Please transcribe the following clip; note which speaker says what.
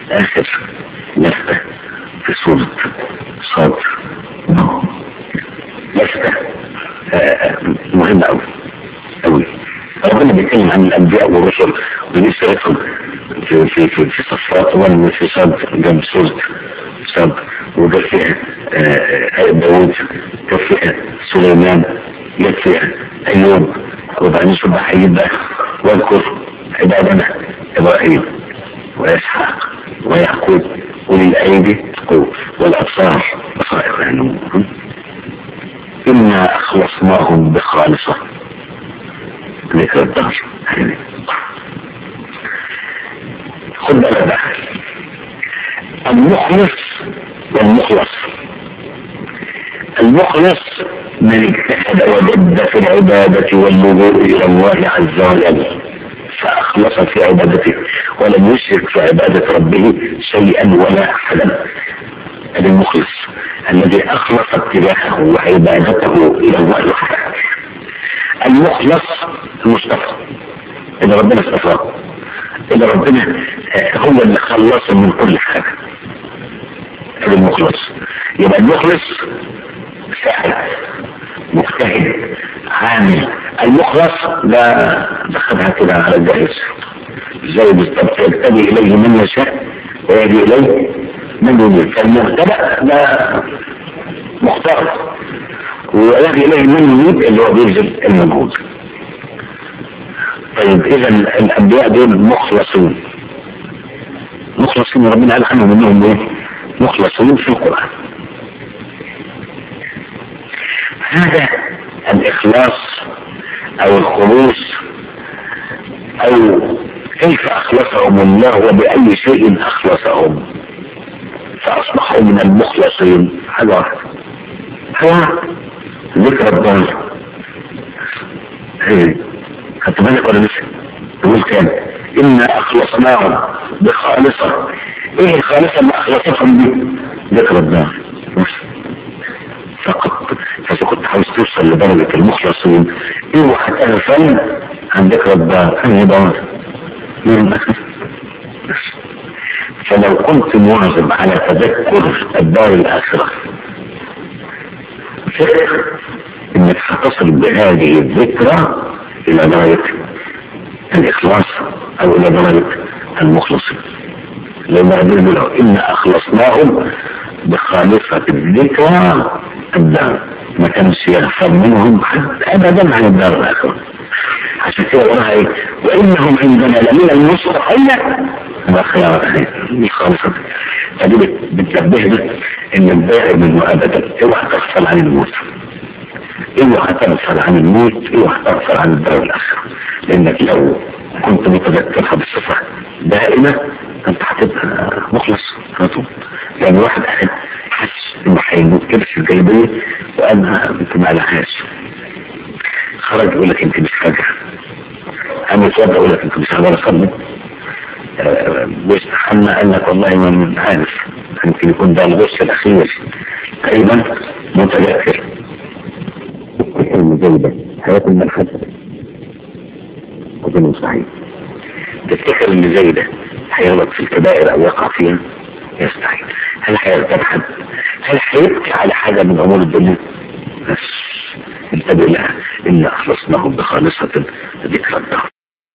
Speaker 1: آخر لفتة في سورة صاد لفتة مهمة أوي أوي ربنا بيتكلم عن الأنبياء والرسل ودي سيرتهم في في في في صفات ولا في صاد جنب سورة صاد وده فيها آه داوود ده فيها سليمان جت فيها أيوب وبعدين شو بقى هيجيب بقى واذكر عبادنا إبراهيم وإسحاق ويعقوب أولي الأيدي والأبصار بصائر يعني إنا أخلصناهم بخالصة ذكر الدهر خد بالك بقى المخلص والمخلص المخلص من اجتهد وجد في العبادة واللجوء إلى الله عز وجل فأخلص في عبادته ولم يشرك في عبادة ربه شيئا ولا أحدا المخلص الذي أخلص اتجاهه وعبادته إلى الله وحده المخلص المصطفى إذا ربنا اصطفاه إذا ربنا هو اللي خلصه من كل حاجة هذا المخلص يبقى المخلص ساعد مجتهد عامل المخلص لا دخلها كده على الجاهز زي بالضبط يلتجي اليه من يشاء ويهدي اليه من يريد فالمبتدا ده مختار ويهدي اليه من يريد اللي هو بيبذل المجهود طيب اذا الانبياء دول مخلصون مخلصين ربنا قال عنهم انهم ايه مخلصون في القران هذا الإخلاص أو الخلوص أو كيف أخلصهم الله وبأي شيء أخلصهم فأصبحوا من المخلصين حاجة واحدة هو ذكر الضال خدت بالك ولا لسه؟ تقول تاني إنا أخلصناهم بخالصة إيه الخالصة اللي أخلصتهم دي؟ ذكر الضال فقط فإذا كنت عاوز توصل لدرجة المخلصين اوعى تغفل عن ذكر الدار أنهي دار فلو كنت مواظب على تذكر الدار الآخرة فكر انك ستصل بهذه الذكرى الى درجة الإخلاص أو إلى درجة المخلصين لما قالوا له إن أخلصناهم بخالصة الذكرى الدار ما كانش يغفر منهم ابدا عن الدار الاخره عشان كده وراها ايه وانهم عندنا لمن المصطفين واخيرا دي خالصة فدي بتنبهنا ان دائما وابدا اوعى تغفل عن الموت اوعى تغفل عن الموت اوعى تغفل عن الدار الاخره لانك لو كنت متذكرها بالصفه دائمه انت هتبقى مخلص على طول يعني واحد قاعد حاسس انه هيموت كده في الجلبيه وانا انت ما لهاش خرج يقول لك انت مش راجع انا اتوضى يقول لك انت مش هقدر اصلي واستحمى قال لك والله ما عارف يمكن يكون ده الغش الاخير تقريبا متذكر المجيدة حياة الملحد وده مستحيل تفتكر ان زي ده هيغلط في الكبائر او يقع فيها يستحيل هل هيرتب حد هل هيبكي على حاجة من امور الدنيا بس انتبه لها ان اخلصناهم بخالصة ذكر الدهر